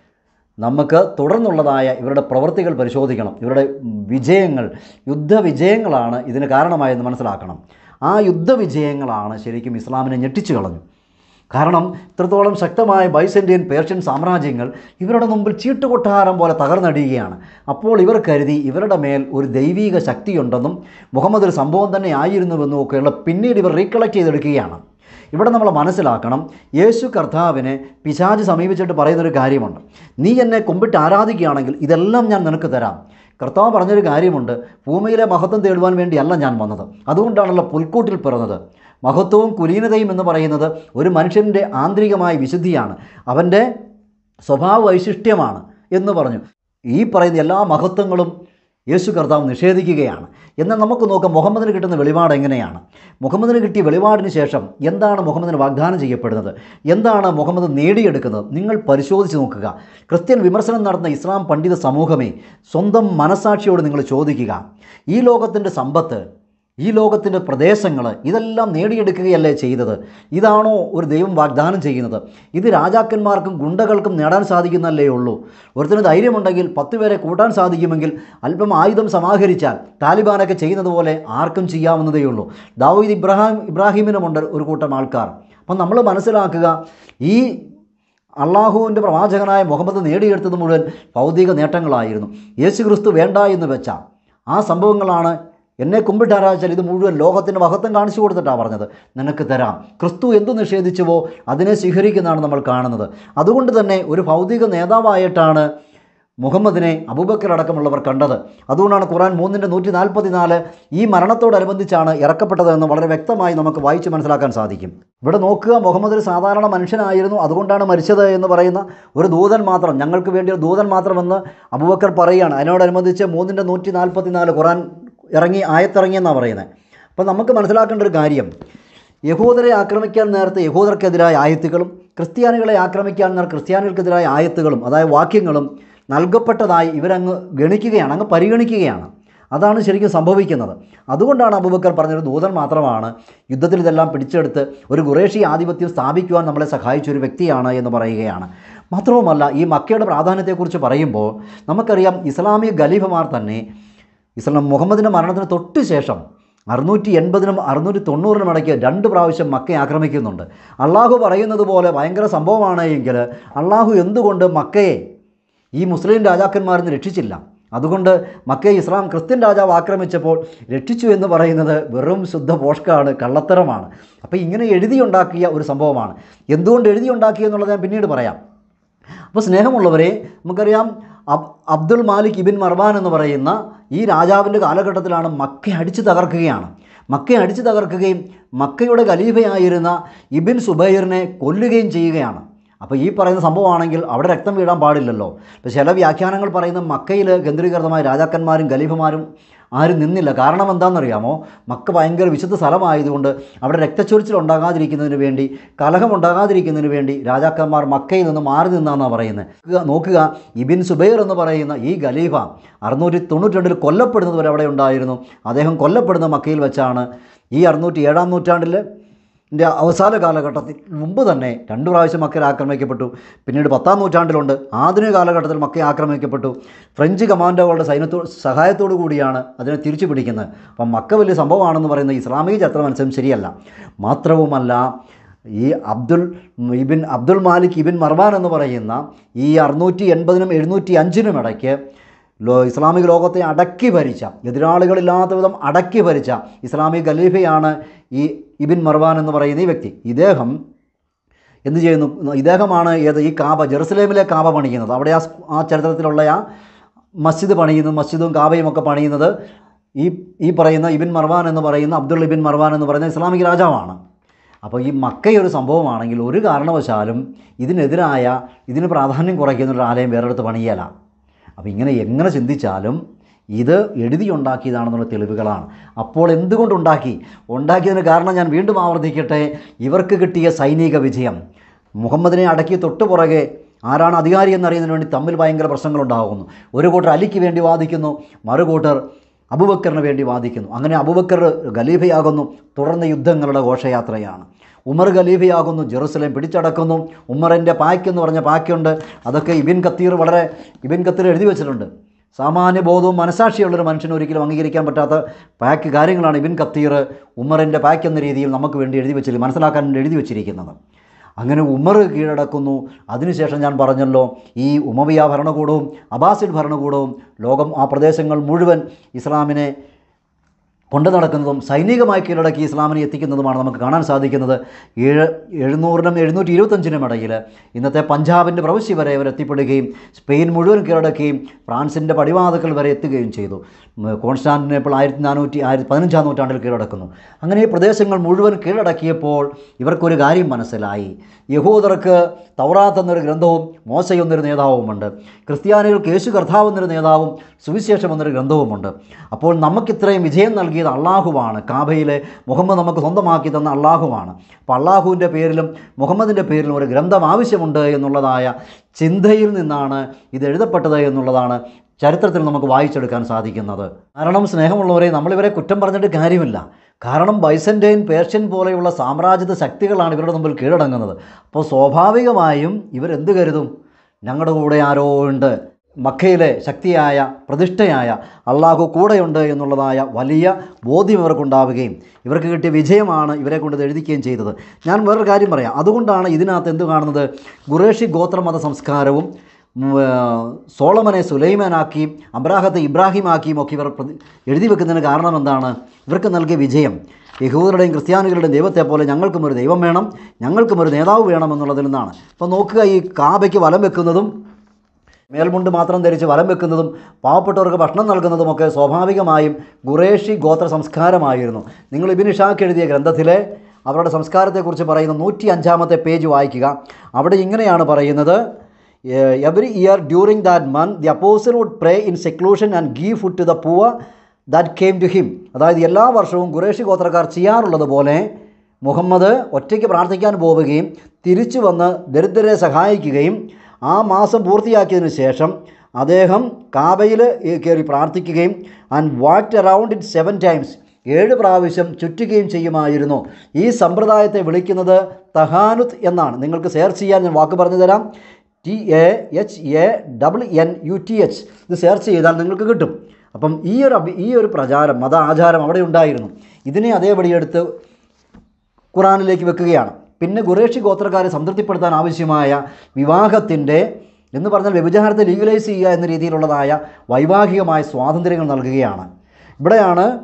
നമുക്ക് തുടർന്നുള്ളതായ ഇവരുടെ പ്രവൃത്തികൾ പരിശോധിക്കണം ഇവരുടെ വിജയങ്ങൾ യുദ്ധവിജയങ്ങളാണ് ഇതിന് കാരണമായെന്ന് മനസ്സിലാക്കണം ആ യുദ്ധവിജയങ്ങളാണ് ശരിക്കും ഇസ്ലാമിനെ ഞെട്ടിച്ചു കളഞ്ഞു കാരണം ഇത്രത്തോളം ശക്തമായ ബൈസെൻറ്റിയൻ പേർഷ്യൻ സാമ്രാജ്യങ്ങൾ ഇവരുടെ മുമ്പിൽ ചീട്ടുകൊട്ടാരം പോലെ തകർന്നടിയുകയാണ് അപ്പോൾ ഇവർ കരുതി ഇവരുടെ മേൽ ഒരു ദൈവീക ശക്തിയുണ്ടെന്നും മുഹമ്മദ് ഒരു സംഭവം തന്നെ ആയിരുന്നുവെന്നും ഒക്കെയുള്ള പിന്നീട് ഇവർ റീകളക്ട് ചെയ്തെടുക്കുകയാണ് ഇവിടെ നമ്മൾ മനസ്സിലാക്കണം യേശു കർത്താവിനെ പിശാജ് സമീപിച്ചിട്ട് പറയുന്നൊരു കാര്യമുണ്ട് നീ എന്നെ കുമ്പിട്ട് ആരാധിക്കുകയാണെങ്കിൽ ഇതെല്ലാം ഞാൻ നിനക്ക് തരാം കർത്താവ് പറഞ്ഞൊരു കാര്യമുണ്ട് ഭൂമിയിലെ മഹത്വം തേടുവാൻ വേണ്ടിയല്ല ഞാൻ വന്നത് അതുകൊണ്ടാണല്ലോ പുൽക്കൂട്ടിൽ പിറന്നത് മഹത്വവും കുലീനതയും എന്ന് പറയുന്നത് ഒരു മനുഷ്യൻ്റെ ആന്തരികമായ വിശുദ്ധിയാണ് അവൻ്റെ സ്വഭാവ വൈശിഷ്ട്യമാണ് എന്ന് പറഞ്ഞു ഈ പറയുന്ന എല്ലാ മഹത്വങ്ങളും യേശു കർത്താവ് നിഷേധിക്കുകയാണ് എന്നാൽ നമുക്ക് നോക്കാം മുഹമ്മദിന് കിട്ടുന്ന വെളിപാട് എങ്ങനെയാണ് മുഹമ്മദിന് കിട്ടിയ വെളിപാടിന് ശേഷം എന്താണ് മുഹമ്മദിന് വാഗ്ദാനം ചെയ്യപ്പെടുന്നത് എന്താണ് മുഹമ്മദ് നേടിയെടുക്കുന്നത് നിങ്ങൾ പരിശോധിച്ച് നോക്കുക ക്രിസ്ത്യൻ വിമർശനം നടത്തുന്ന ഇസ്ലാം പണ്ഡിത സമൂഹമേ സ്വന്തം മനസാക്ഷിയോട് നിങ്ങൾ ചോദിക്കുക ഈ ലോകത്തിൻ്റെ സമ്പത്ത് ഈ ലോകത്തിൻ്റെ പ്രദേശങ്ങൾ ഇതെല്ലാം നേടിയെടുക്കുകയല്ലേ ചെയ്തത് ഇതാണോ ഒരു ദൈവം വാഗ്ദാനം ചെയ്യുന്നത് ഇത് രാജാക്കന്മാർക്കും ഗുണ്ടകൾക്കും നേടാൻ സാധിക്കുന്നല്ലേ ഉള്ളൂ ഒരുത്തിന് ധൈര്യമുണ്ടെങ്കിൽ പത്ത് പേരെ കൂട്ടാൻ സാധിക്കുമെങ്കിൽ അല്പം ആയുധം സമാഹരിച്ചാൽ താലിബാനൊക്കെ ചെയ്യുന്നത് പോലെ ആർക്കും ചെയ്യാവുന്നതേ ഉള്ളൂ ദാവീദ് ഇബ്രാഹിം ഇബ്രാഹിമിനുമുണ്ട് ഒരു കൂട്ടം ആൾക്കാർ അപ്പം നമ്മൾ മനസ്സിലാക്കുക ഈ അള്ളാഹുവിൻ്റെ പ്രവാചകനായ മുഹമ്മദ് നേടിയെടുത്തത് മുഴുവൻ ഭൗതിക നേട്ടങ്ങളായിരുന്നു യേശു ക്രിസ്തു വേണ്ട എന്ന് വെച്ച ആ സംഭവങ്ങളാണ് എന്നെ കുമ്പിട്ടാരാച്ചാൽ ഇത് മുഴുവൻ ലോകത്തിൻ്റെ മഹത്വം കാണിച്ചു കൊടുത്തിട്ടാണ് പറഞ്ഞത് നിനക്ക് തരാം ക്രിസ്തു എന്തു നിഷേധിച്ചുവോ അതിനെ സ്വീകരിക്കുന്നതാണ് നമ്മൾ കാണുന്നത് അതുകൊണ്ട് തന്നെ ഒരു ഭൗതിക നേതാവായിട്ടാണ് മുഹമ്മദിനെ അബൂബക്കർ അടക്കമുള്ളവർ കണ്ടത് അതുകൊണ്ടാണ് ഖുറാൻ മൂന്നിൻ്റെ നൂറ്റി നാൽപ്പത്തി നാല് ഈ മരണത്തോടനുബന്ധിച്ചാണ് ഇറക്കപ്പെട്ടതെന്ന് വളരെ വ്യക്തമായി നമുക്ക് വായിച്ച് മനസ്സിലാക്കാൻ സാധിക്കും ഇവിടെ നോക്കുക മുഹമ്മദ് ഒരു സാധാരണ മനുഷ്യനായിരുന്നു അതുകൊണ്ടാണ് മരിച്ചത് എന്ന് പറയുന്ന ഒരു ദൂതൻ മാത്രം ഞങ്ങൾക്ക് വേണ്ടി ഒരു ദൂതൻ മാത്രമെന്ന് അബൂബക്കർ പറയുകയാണ് അതിനോടനുബന്ധിച്ച് മൂന്നിൻ്റെ നൂറ്റി നാൽപ്പത്തി നാല് ഖുറാൻ ഇറങ്ങി ആയത്തിറങ്ങിയെന്നാണ് പറയുന്നത് അപ്പോൾ നമുക്ക് മനസ്സിലാക്കേണ്ട ഒരു കാര്യം യഹൂദരെ ആക്രമിക്കാൻ നേരത്തെ യഹൂദർക്കെതിരായ ആയത്തുകളും ക്രിസ്ത്യാനികളെ ആക്രമിക്കാൻ നേരം ക്രിസ്ത്യാനികൾക്കെതിരായ ആയത്തുകളും അതായത് വാക്യങ്ങളും നൽകപ്പെട്ടതായി ഇവരങ്ങ് ഗണിക്കുകയാണ് അങ്ങ് പരിഗണിക്കുകയാണ് അതാണ് ശരിക്കും സംഭവിക്കുന്നത് അതുകൊണ്ടാണ് അബൂബക്കർ പറഞ്ഞൊരു ദൂതൻ മാത്രമാണ് യുദ്ധത്തിൽ ഇതെല്ലാം പിടിച്ചെടുത്ത് ഒരു ഖുറേഷി ആധിപത്യം സ്ഥാപിക്കുവാൻ നമ്മളെ സഹായിച്ച ഒരു വ്യക്തിയാണ് എന്ന് പറയുകയാണ് മാത്രവുമല്ല ഈ മക്കയുടെ പ്രാധാന്യത്തെക്കുറിച്ച് പറയുമ്പോൾ നമുക്കറിയാം ഇസ്ലാമിക ഖലീഫമാർ തന്നെ ഇസ്ലാം മുഹമ്മദിൻ്റെ മരണത്തിന് തൊട്ട് ശേഷം അറുന്നൂറ്റി എൺപതിനും അറുന്നൂറ്റി തൊണ്ണൂറിനും ഇടയ്ക്ക് രണ്ട് പ്രാവശ്യം മക്കയെ ആക്രമിക്കുന്നുണ്ട് അള്ളാഹു പറയുന്നത് പോലെ ഭയങ്കര സംഭവമാണ് എങ്കിൽ അള്ളാഹു എന്തുകൊണ്ട് മക്കയെ ഈ മുസ്ലിം രാജാക്കന്മാരിൽ നിന്ന് രക്ഷിച്ചില്ല അതുകൊണ്ട് മക്കയെ ഇസ്ലാം ക്രിസ്ത്യൻ രാജാവ് ആക്രമിച്ചപ്പോൾ രക്ഷിച്ചു എന്ന് പറയുന്നത് വെറും ശുദ്ധ പോഷ്കാണ് കള്ളത്തരമാണ് അപ്പോൾ ഇങ്ങനെ എഴുതിയുണ്ടാക്കിയ ഒരു സംഭവമാണ് എന്തുകൊണ്ട് എഴുതിയുണ്ടാക്കി എന്നുള്ളത് ഞാൻ പിന്നീട് പറയാം അപ്പോൾ സ്നേഹമുള്ളവരെ നമുക്കറിയാം അബ് അബ്ദുൽ മാലിക് ഇബിൻ മർവാൻ എന്ന് പറയുന്ന ഈ രാജാവിൻ്റെ കാലഘട്ടത്തിലാണ് മക്ക അടിച്ചു തകർക്കുകയാണ് മക്കയെ അടിച്ചു തകർക്കുകയും മക്കയുടെ ഖലീഫയായിരുന്ന ഇബിൻ സുബൈറിനെ കൊല്ലുകയും ചെയ്യുകയാണ് അപ്പോൾ ഈ പറയുന്ന സംഭവമാണെങ്കിൽ അവിടെ രക്തം വീഴാൻ പാടില്ലല്ലോ ഇപ്പോൾ ചില വ്യാഖ്യാനങ്ങൾ പറയുന്ന മക്കയിൽ കേന്ദ്രീകൃതമായ രാജാക്കന്മാരും ഖലീഫമാരും ആരും നിന്നില്ല കാരണം എന്താണെന്നറിയാമോ മക്ക ഭയങ്കര വിശുദ്ധ സ്ഥലമായതുകൊണ്ട് അവിടെ രക്തച്ചൊരിച്ചിൽ ഉണ്ടാകാതിരിക്കുന്നതിന് വേണ്ടി കലഹം ഉണ്ടാകാതിരിക്കുന്നതിന് വേണ്ടി രാജാക്കന്മാർ മക്കയിൽ നിന്ന് മാറി നിന്നാണെന്നാണ് പറയുന്നത് നോക്കുക- നോക്കുക ഇബിൻ സുബൈർ എന്ന് പറയുന്ന ഈ ഖലീഫ അറുന്നൂറ്റി തൊണ്ണൂറ്റി രണ്ടിൽ കൊല്ലപ്പെടുന്നത് വരെ അവിടെ ഉണ്ടായിരുന്നു അദ്ദേഹം കൊല്ലപ്പെടുന്ന മക്കയിൽ വെച്ചാണ് ഈ അറുന്നൂറ്റി ഏഴാം നൂറ്റാണ്ടിൽ ൻ്റെ അവസാന കാലഘട്ടത്തിൽ മുമ്പ് തന്നെ രണ്ട് പ്രാവശ്യം മക്കയിൽ ആക്രമിക്കപ്പെട്ടു പിന്നീട് പത്താം നൂറ്റാണ്ടിലുണ്ട് ആധുനിക കാലഘട്ടത്തിൽ മക്ക ആക്രമിക്കപ്പെട്ടു ഫ്രഞ്ച് കമാൻഡോകളുടെ സൈന്യത്തോ സഹായത്തോടു കൂടിയാണ് അതിനെ തിരിച്ചു പിടിക്കുന്നത് അപ്പം മക്ക വലിയ സംഭവമാണെന്ന് പറയുന്ന ഇസ്ലാമിക ചരിത്രം അനുസരിച്ച് ശരിയല്ല മാത്രവുമല്ല ഈ അബ്ദുൽ ഇബിൻ അബ്ദുൽ മാലിക് ഇബിൻ മർവാൻ എന്ന് പറയുന്ന ഈ അറുന്നൂറ്റി എൺപതിനും എഴുന്നൂറ്റി അഞ്ചിനും ഇടയ്ക്ക് ലോ ഇസ്ലാമിക ലോകത്തെ അടക്കി ഭരിച്ച എതിരാളികളില്ലാത്ത വിധം അടക്കി ഭരിച്ച ഇസ്ലാമിക ഖലീഫയാണ് ഈ ഇബിൻ മർവാൻ എന്ന് പറയുന്ന ഈ വ്യക്തി ഇദ്ദേഹം എന്ത് ചെയ്യുന്നു ഇദ്ദേഹമാണ് ഏത് ഈ കാബ ജെറുസലേമിലെ കാബ പണിയുന്നത് അവിടെ ആ സ്- ആ ചരിത്രത്തിലുള്ള ആ മസ്ജിദ് പണിയുന്നത് മസ്ജിദും കാബയും ഒക്കെ പണിയുന്നത് ഈ ഈ പറയുന്ന ഇബിൻ മർവാൻ എന്ന് പറയുന്ന അബ്ദുൾ ഇബിൻ മർവാൻ എന്ന് പറയുന്ന ഇസ്ലാമിക രാജാവാണ് അപ്പോൾ ഈ മക്കയൊരു സംഭവമാണെങ്കിൽ ഒരു കാരണവശാലും ഇതിനെതിരായ ഇതിന് പ്രാധാന്യം കുറയ്ക്കുന്ന ഒരു ആലയം വേറെടുത്ത് പണിയല അപ്പോൾ ഇങ്ങനെ എങ്ങനെ ചിന്തിച്ചാലും ഇത് എഴുതി ഉണ്ടാക്കിയതാണെന്നുള്ള തെളിവുകളാണ് അപ്പോൾ എന്തുകൊണ്ടുണ്ടാക്കി ഉണ്ടാക്കിയതിന് കാരണം ഞാൻ വീണ്ടും ആവർത്തിക്കട്ടെ ഇവർക്ക് കിട്ടിയ സൈനിക വിജയം മുഹമ്മദിനെ അടക്കി തൊട്ടു പുറകെ ആരാണ് അധികാരി എന്നറിയുന്നതിന് വേണ്ടി തമ്മിൽ ഭയങ്കര പ്രശ്നങ്ങളുണ്ടാകുന്നു ഒരു കൂട്ടർ അലിക്ക് വേണ്ടി വാദിക്കുന്നു മറുകൂട്ടർ അബുബക്കറിന് വേണ്ടി വാദിക്കുന്നു അങ്ങനെ അബുബക്കർ ഖലീഫയാകുന്നു തുടർന്ന് യുദ്ധങ്ങളുടെ ഘോഷയാത്രയാണ് ഉമർ ഖലീഫയാകുന്നു ജെറുസലേം പിടിച്ചടക്കുന്നു ഉമറിൻ്റെ പായ്ക്ക് എന്ന് പറഞ്ഞ പായ്ക്കുണ്ട് അതൊക്കെ ഇബിൻ കത്തീർ വളരെ ഇബിൻ കത്തീർ എഴുതി വെച്ചിട്ടുണ്ട് സാമാന്യ ബോധവും മനസാക്ഷിയുള്ളൊരു മനുഷ്യന് ഒരിക്കലും അംഗീകരിക്കാൻ പറ്റാത്ത പാക്ക് കാര്യങ്ങളാണ് ഇബിൻ കത്തീർ ഉമറിൻ്റെ പാക്ക് എന്ന രീതിയിൽ നമുക്ക് വേണ്ടി എഴുതി വെച്ചിരിക്കുന്നത് മനസ്സിലാക്കാൻ വേണ്ടി എഴുതി വെച്ചിരിക്കുന്നത് അങ്ങനെ ഉമർ കീഴടക്കുന്നു അതിനുശേഷം ഞാൻ പറഞ്ഞല്ലോ ഈ ഉമവിയ ഭരണകൂടവും അബാസിഡ് ഭരണകൂടവും ലോകം ആ പ്രദേശങ്ങൾ മുഴുവൻ ഇസ്ലാമിനെ കൊണ്ടു നടക്കുന്നതും സൈനികമായി കീഴടക്കി ഇസ്ലാമിനെ എത്തിക്കുന്നതുമാണ് നമുക്ക് കാണാൻ സാധിക്കുന്നത് ഏഴ് എഴുന്നൂറിനും എഴുന്നൂറ്റി ഇരുപത്തഞ്ചിനും ഇടയിൽ ഇന്നത്തെ പഞ്ചാബിൻ്റെ പ്രവിശ്യ വരെ അവർ എത്തിപ്പെടുകയും സ്പെയിൻ മുഴുവൻ കീഴടക്കുകയും ഫ്രാൻസിൻ്റെ പടിവാതുക്കൾ വരെ എത്തുകയും ചെയ്തു ഉം, കോൺസ്റ്റാന്റിനേപ്പിൾ ആയിരത്തി നാനൂറ്റി ആയിരത്തി പതിനഞ്ചാം നൂറ്റാണ്ടിൽ കീഴടക്കുന്നു അങ്ങനെ ഈ പ്രദേശങ്ങൾ മുഴുവൻ കീഴടക്കിയപ്പോൾ ഇവർക്കൊരു കാര്യം മനസ്സിലായി യഹൂദർക്ക് തൗറാത്ത് എന്നൊരു ഗ്രന്ഥവും മോശ എന്നൊരു നേതാവുമുണ്ട് ക്രിസ്ത്യാനികൾക്ക് യേശു കർത്താവ് എന്നൊരു നേതാവും സുവിശേഷം എന്നൊരു ഗ്രന്ഥവുമുണ്ട് അപ്പോൾ നമുക്കിത്രയും വിജയം നൽകിയത് അള്ളാഹുവാണ് കാബയിലെ മുഹമ്മദ് നമുക്ക് സ്വന്തമാക്കി തന്ന അള്ളാഹുവാണ് അപ്പോൾ അള്ളാഹുവിൻ്റെ പേരിലും മുഹമ്മദിൻ്റെ പേരിലും ഒരു ഗ്രന്ഥം ആവശ്യമുണ്ട് എന്നുള്ളതായ ചിന്തയിൽ നിന്നാണ് ഇത് എഴുതപ്പെട്ടത് എന്നുള്ളതാണ് ചരിത്രത്തിൽ നമുക്ക് വായിച്ചെടുക്കാൻ സാധിക്കുന്നത് കാരണം സ്നേഹമുള്ളവരെ നമ്മളിവരെ കുറ്റം പറഞ്ഞിട്ട് കാര്യമില്ല കാരണം ബൈസൻറ്റൈൻ പേർഷ്യൻ പോലെയുള്ള സാമ്രാജ്യത്വ ശക്തികളാണ് ഇവരുടെ മുമ്പിൽ കീഴടങ്ങുന്നത് അപ്പോൾ സ്വാഭാവികമായും ഇവരെന്ത് കരുതും ഞങ്ങളുടെ കൂടെ ആരോ ഉണ്ട് മക്കയിലെ ശക്തിയായ പ്രതിഷ്ഠയായ അള്ളാഹു കൂടെയുണ്ട് എന്നുള്ളതായ വലിയ ബോധ്യം ഇവർക്കുണ്ടാവുകയും ഇവർക്ക് കിട്ടിയ വിജയമാണ് ഇവരെ കൊണ്ട് ഇത് എഴുതിക്കുകയും ചെയ്തത് ഞാൻ വേറൊരു കാര്യം പറയാം അതുകൊണ്ടാണ് ഇതിനകത്ത് എന്ത് കാണുന്നത് ഖുറേഷി ഗോത്രമത സംസ്കാരവും ഉം, ആ, സോളമനെ സുലൈമാനാക്കിയും അബ്രാഹത്തെ ഇബ്രാഹിമാക്കിയും ഒക്കെ ഇവർ പ്രതി എഴുതി വെക്കുന്നതിന് കാരണം എന്താണ് ഇവർക്ക് നൽകിയ വിജയം യഹൂദരുടെയും ക്രിസ്ത്യാനികളുടെയും ദൈവത്തെ പോലെ ഞങ്ങൾക്കും ഒരു ദൈവം വേണം ഞങ്ങൾക്കും ഒരു നേതാവ് വേണം എന്നുള്ളതിൽ നിന്നാണ് അപ്പോൾ നോക്കുക ഈ കാബയ്ക്ക് വലം വെക്കുന്നതും മേൽമുണ്ട് മാത്രം ധരിച്ച് വലം വെക്കുന്നതും പാവപ്പെട്ടവർക്ക് ഭക്ഷണം നൽകുന്നതുമൊക്കെ സ്വാഭാവികമായും ഖുറേഷി ഗോത്ര സംസ്കാരമായിരുന്നു നിങ്ങൾ ഇബിൻ ഇഷാക്ക് എഴുതിയ ഗ്രന്ഥത്തിലെ അവരുടെ സംസ്കാരത്തെക്കുറിച്ച് പറയുന്ന നൂറ്റി അഞ്ചാമത്തെ പേജ് വായിക്കുക അവിടെ ഇങ്ങനെയാണ് പറയുന്നത് every year during that month the apostle would pray in seclusion and give food to the poor that came to him അതായത് എല്ലാ വർഷവും ഖുറേഷി ഗോത്രക്കാർ ചെയ്യാറുള്ളത് പോലെ മുഹമ്മദ് ഒറ്റയ്ക്ക് പ്രാർത്ഥിക്കാൻ പോവുകയും തിരിച്ചു വന്ന് ദരിദ്രരെ സഹായിക്കുകയും ആ മാസം പൂർത്തിയാക്കിയതിന് ശേഷം അദ്ദേഹം കാബയിൽ കയറി പ്രാർത്ഥിക്കുകയും and walked around it seven times ഏഴ് പ്രാവശ്യം ചുറ്റുകയും ചെയ്യുമായിരുന്നു ഈ സമ്പ്രദായത്തെ വിളിക്കുന്നത് തഹാനുത്ത് എന്നാണ് നിങ്ങൾക്ക് സെർച്ച് ചെയ്യാൻ ഞാൻ വാക്ക് പറഞ്ഞു തരാം T A H A double N U T H ഇത് സെർച്ച് ചെയ്താൽ നിങ്ങൾക്ക് കിട്ടും അപ്പം ഈ ഒരു അഭി ഈ ഒരു പ്രചാരം മത ആചാരം അവിടെ ഉണ്ടായിരുന്നു ഇതിനെ അതേപടി എടുത്ത് ഖുറാനിലേക്ക് വെക്കുകയാണ് പിന്നെ ഖുറേഷി ഗോത്രക്കാരെ സംതൃപ്തിപ്പെടുത്താൻ ആവശ്യമായ വിവാഹത്തിൻ്റെ എന്ന് പറഞ്ഞാൽ വ്യഭിചാരത്തെ ലീഗലൈസ് ചെയ്യുക എന്ന രീതിയിലുള്ളതായ വൈവാഹികമായ സ്വാതന്ത്ര്യങ്ങൾ നൽകുകയാണ് ഇവിടെയാണ്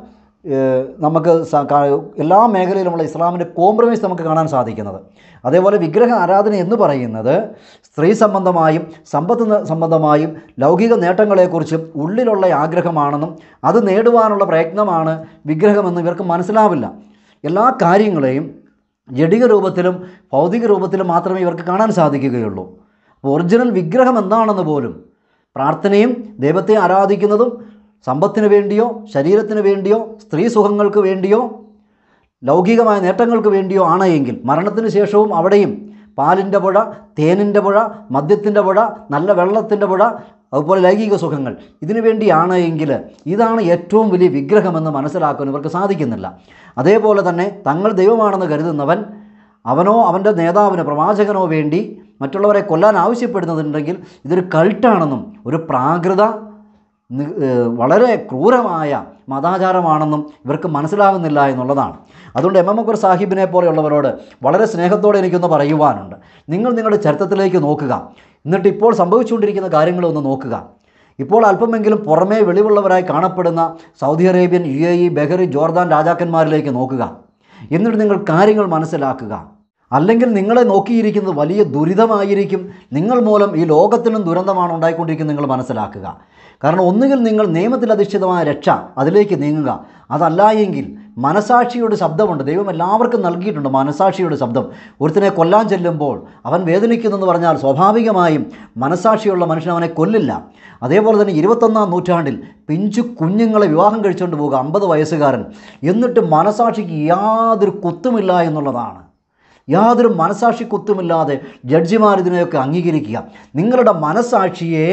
ഏഹ്, നമുക്ക് സ- കാ- എല്ലാ മേഖലയിലുമുള്ള ഇസ്ലാമിൻ്റെ കോംപ്രമൈസ് നമുക്ക് കാണാൻ സാധിക്കുന്നത് അതേപോലെ വിഗ്രഹ ആരാധന എന്ന് പറയുന്നത് സ്ത്രീ സംബന്ധമായും സമ്പത്ത് ന- സംബന്ധമായും ലൗകിക നേട്ടങ്ങളെക്കുറിച്ചും ഉള്ളിലുള്ള ആഗ്രഹമാണെന്നും അത് നേടുവാനുള്ള പ്രയത്നമാണ് വിഗ്രഹമെന്ന് ഇവർക്ക് മനസ്സിലാവില്ല എല്ലാ കാര്യങ്ങളെയും ജഡിക രൂപത്തിലും ഭൗതിക രൂപത്തിലും മാത്രമേ ഇവർക്ക് കാണാൻ സാധിക്കുകയുള്ളൂ അപ്പോൾ ഒറിജിനൽ വിഗ്രഹം എന്താണെന്ന് പോലും പ്രാർത്ഥനയും ദൈവത്തെ ആരാധിക്കുന്നതും സമ്പത്തിന് വേണ്ടിയോ ശരീരത്തിന് വേണ്ടിയോ സ്ത്രീ സുഖങ്ങൾക്ക് വേണ്ടിയോ ലൗകികമായ നേട്ടങ്ങൾക്ക് വേണ്ടിയോ ആണ് എങ്കിൽ മരണത്തിന് ശേഷവും അവിടെയും പാലിൻ്റെ പുഴ തേനിൻ്റെ പുഴ മദ്യത്തിൻ്റെ പുഴ നല്ല വെള്ളത്തിൻ്റെ പുഴ അതുപോലെ ലൈംഗിക സുഖങ്ങൾ ഇതിനു വേണ്ടിയാണ് എങ്കിൽ ഇതാണ് ഏറ്റവും വലിയ വിഗ്രഹമെന്ന് മനസ്സിലാക്കാൻ ഇവർക്ക് സാധിക്കുന്നില്ല അതേപോലെ തന്നെ തങ്ങൾ ദൈവമാണെന്ന് കരുതുന്നവൻ അവനോ അവൻ്റെ നേതാവിനോ പ്രവാചകനോ വേണ്ടി മറ്റുള്ളവരെ കൊല്ലാൻ ആവശ്യപ്പെടുന്നതുണ്ടെങ്കിൽ ഇതൊരു കൾട്ടാണെന്നും ഒരു പ്രാകൃത നി- ഏഹ് വളരെ ക്രൂരമായ മതാചാരമാണെന്നും ഇവർക്ക് മനസ്സിലാകുന്നില്ല എന്നുള്ളതാണ് അതുകൊണ്ട് എം എം അക്ബർ സാഹിബിനെ പോലെയുള്ളവരോട് വളരെ സ്നേഹത്തോടെ എനിക്കൊന്ന് പറയുവാനുണ്ട് നിങ്ങൾ നിങ്ങളുടെ ചരിത്രത്തിലേക്ക് നോക്കുക എന്നിട്ട് ഇപ്പോൾ സംഭവിച്ചുകൊണ്ടിരിക്കുന്ന കാര്യങ്ങളൊന്ന് നോക്കുക ഇപ്പോൾ അല്പമെങ്കിലും പുറമേ വെളിവുള്ളവരായി കാണപ്പെടുന്ന Saudi Arabian U A E Bahrain Jordan രാജാക്കന്മാരിലേക്ക് നോക്കുക എന്നിട്ട് നിങ്ങൾ കാര്യങ്ങൾ മനസ്സിലാക്കുക അല്ലെങ്കിൽ നിങ്ങളെ നോക്കിയിരിക്കുന്നത് വലിയ ദുരിതമായിരിക്കും നിങ്ങൾ മൂലം ഈ ലോകത്തിനും ദുരന്തമാണ് ഉണ്ടായിക്കൊണ്ടിരിക്കുന്നത് നിങ്ങൾ മനസ്സിലാക്കുക കാരണം ഒന്നുകിൽ നിങ്ങൾ നിയമത്തിൽ അധിഷ്ഠിതമായ രക്ഷ അതിലേക്ക് നീങ്ങുക അതല്ല എങ്കിൽ മനസാക്ഷിയുടെ ശബ്ദമുണ്ട് ദൈവം എല്ലാവർക്കും നൽകിയിട്ടുണ്ട് മനസാക്ഷിയുടെ ശബ്ദം ഒരുത്തിനെ കൊല്ലാൻ ചെല്ലുമ്പോൾ അവൻ വേദനിക്കുന്നെന്ന് പറഞ്ഞാൽ സ്വാഭാവികമായും മനസാക്ഷിയുള്ള മനുഷ്യൻ അവനെ കൊല്ലില്ല അതേപോലെ തന്നെ ഇരുപത്തൊന്നാം നൂറ്റാണ്ടിൽ പിഞ്ചു കുഞ്ഞുങ്ങളെ വിവാഹം കഴിച്ചുകൊണ്ട് പോകുക അമ്പത് വയസ്സുകാരൻ എന്നിട്ട് മനസാക്ഷിക്ക് യാതൊരു കുത്തുമില്ല എന്നുള്ളതാണ് യാതൊരു മനസാക്ഷി കുത്തുമില്ലാതെ ജഡ്ജിമാർ ഇതിനെയൊക്കെ അംഗീകരിക്കുക നിങ്ങളുടെ മനസാക്ഷിയെ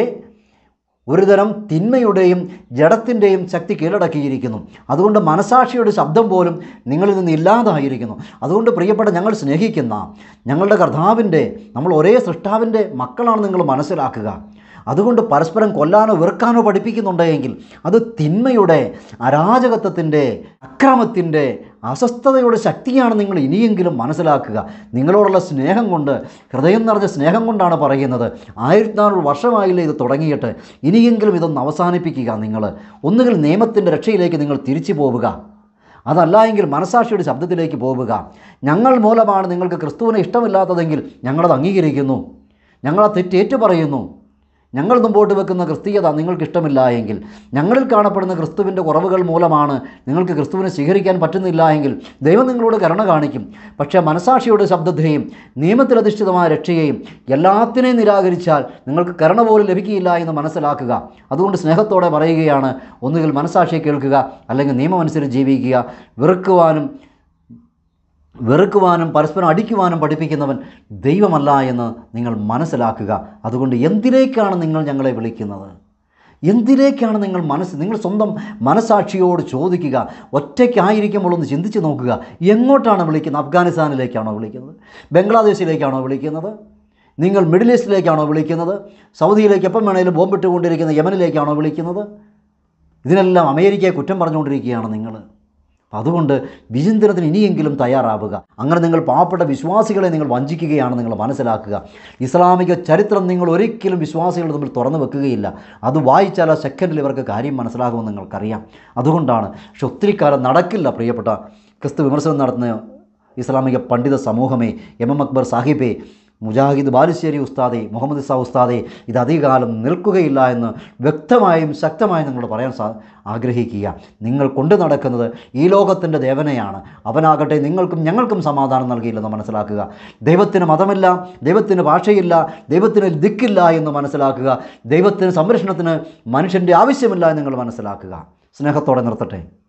ഒരുതരം തിന്മയുടെയും ജഡത്തിൻ്റെയും ശക്തി കീഴടക്കിയിരിക്കുന്നു അതുകൊണ്ട് മനസാക്ഷിയുടെ ശബ്ദം പോലും നിങ്ങളിൽ നിന്ന് ഇല്ലാതായിരിക്കുന്നു അതുകൊണ്ട് പ്രിയപ്പെട്ട ഞങ്ങൾ സ്നേഹിക്കുന്ന ഞങ്ങളുടെ കർത്താവിൻ്റെ നമ്മൾ ഒരേ സൃഷ്ടാവിൻ്റെ മക്കളാണ് നിങ്ങൾ മനസ്സിലാക്കുക അതുകൊണ്ട് പരസ്പരം കൊല്ലാനോ വെറുക്കാനോ പഠിപ്പിക്കുന്നുണ്ടെങ്കിൽ അത് തിന്മയുടെ അരാജകത്വത്തിൻ്റെ അക്രമത്തിൻ്റെ അസ്വസ്ഥതയുടെ ശക്തിയാണ് നിങ്ങൾ ഇനിയെങ്കിലും മനസ്സിലാക്കുക നിങ്ങളോടുള്ള സ്നേഹം കൊണ്ട് ഹൃദയം നിറഞ്ഞ സ്നേഹം കൊണ്ടാണ് പറയുന്നത് ആയിരത്തി നാനൂറ് വർഷമായില്ലേ ഇത് തുടങ്ങിയിട്ട് ഇനിയെങ്കിലും ഇതൊന്ന് അവസാനിപ്പിക്കുക നിങ്ങൾ ഒന്നുകിൽ നിയമത്തിൻ്റെ രക്ഷയിലേക്ക് നിങ്ങൾ തിരിച്ചു പോവുക അതല്ല എങ്കിൽ മനസാക്ഷിയുടെ ശബ്ദത്തിലേക്ക് പോവുക ഞങ്ങൾ മൂലമാണ് നിങ്ങൾക്ക് ക്രിസ്തുവിനെ ഇഷ്ടമില്ലാത്തതെങ്കിൽ ഞങ്ങളത് അംഗീകരിക്കുന്നു ഞങ്ങളത് തെറ്റേറ്റു പറയുന്നു ഞങ്ങൾ മുമ്പോട്ട് വെക്കുന്ന ക്രിസ്തീയത നിങ്ങൾക്ക് ഇഷ്ടമില്ല എങ്കിൽ ഞങ്ങളിൽ കാണപ്പെടുന്ന ക്രിസ്തുവിൻ്റെ കുറവുകൾ മൂലമാണ് നിങ്ങൾക്ക് ക്രിസ്തുവിനെ സ്വീകരിക്കാൻ പറ്റുന്നില്ല എങ്കിൽ ദൈവം നിങ്ങളോട് കരുണ കാണിക്കും പക്ഷേ മനസാക്ഷിയുടെ ശബ്ദത്തെയും നിയമത്തിലധിഷ്ഠിതമായ രക്ഷയെയും എല്ലാത്തിനെയും നിരാകരിച്ചാൽ നിങ്ങൾക്ക് കരുണ പോലും ലഭിക്കില്ല എന്ന് മനസ്സിലാക്കുക അതുകൊണ്ട് സ്നേഹത്തോടെ പറയുകയാണ് ഒന്നുകിൽ മനസാക്ഷിയെ കേൾക്കുക അല്ലെങ്കിൽ നിയമം അനുസരിച്ച് ജീവിക്കുക വെറുക്കുവാനും വെറുക്കുവാനും പരസ്പരം അടിക്കുവാനും പഠിപ്പിക്കുന്നവൻ ദൈവമല്ല എന്ന് നിങ്ങൾ മനസ്സിലാക്കുക അതുകൊണ്ട് എന്തിലേക്കാണ് നിങ്ങൾ ഞങ്ങളെ വിളിക്കുന്നത് എന്തിലേക്കാണ് നിങ്ങൾ മനസ്സ് നിങ്ങൾ സ്വന്തം മനസാക്ഷിയോട് ചോദിക്കുക ഒറ്റയ്ക്കായിരിക്കുമ്പോൾ ഒന്ന് ചിന്തിച്ച് നോക്കുക എങ്ങോട്ടാണ് വിളിക്കുന്നത് അഫ്ഗാനിസ്ഥാനിലേക്കാണോ വിളിക്കുന്നത് ബംഗ്ലാദേശിലേക്കാണോ വിളിക്കുന്നത് നിങ്ങൾ മിഡിൽ ഈസ്റ്റിലേക്കാണോ വിളിക്കുന്നത് സൗദിയിലേക്ക് എപ്പം വേണേലും ബോംബിട്ടുകൊണ്ടിരിക്കുന്ന യമനിലേക്കാണോ വിളിക്കുന്നത് ഇതിനെല്ലാം അമേരിക്കയെ കുറ്റം പറഞ്ഞുകൊണ്ടിരിക്കുകയാണ് നിങ്ങൾ അപ്പം അതുകൊണ്ട് വിചിന്തനത്തിന് ഇനിയെങ്കിലും തയ്യാറാവുക അങ്ങനെ നിങ്ങൾ പാവപ്പെട്ട വിശ്വാസികളെ നിങ്ങൾ വഞ്ചിക്കുകയാണ് നിങ്ങൾ മനസ്സിലാക്കുക ഇസ്ലാമിക ചരിത്രം നിങ്ങൾ ഒരിക്കലും വിശ്വാസികൾ തമ്മിൽ തുറന്നു വെക്കുകയില്ല അത് വായിച്ചാൽ ആ സെക്കൻഡിൽ ഇവർക്ക് കാര്യം മനസ്സിലാകുമെന്ന് നിങ്ങൾക്കറിയാം അതുകൊണ്ടാണ് പക്ഷെ ഒത്തിരി കാലം നടക്കില്ല പ്രിയപ്പെട്ട ക്രിസ്തു വിമർശനം നടത്തുന്ന ഇസ്ലാമിക പണ്ഡിത സമൂഹമേ എം എം അക്ബർ സാഹിബേ മുജാഹിദ് ബാലുശ്ശേരി ഉസ്താദെ മുഹമ്മദ് ഇസാ ഉസ്താദെ ഇത് അധികകാലം നിൽക്കുകയില്ല എന്ന് വ്യക്തമായും ശക്തമായും നിങ്ങൾ പറയാൻ സാ ആഗ്രഹിക്കുക നിങ്ങൾ കൊണ്ടു നടക്കുന്നത് ഈ ലോകത്തിൻ്റെ ദേവനെയാണ് അവനാകട്ടെ നിങ്ങൾക്കും ഞങ്ങൾക്കും സമാധാനം നൽകിയില്ലെന്ന് മനസ്സിലാക്കുക ദൈവത്തിന് മതമില്ല ദൈവത്തിന് ഭാഷയില്ല ദൈവത്തിന് ദിക്കില്ല എന്ന് മനസ്സിലാക്കുക ദൈവത്തിന് സംരക്ഷണത്തിന് മനുഷ്യൻ്റെ ആവശ്യമില്ല എന്ന് നിങ്ങൾ മനസ്സിലാക്കുക സ്നേഹത്തോടെ നിർത്തട്ടെ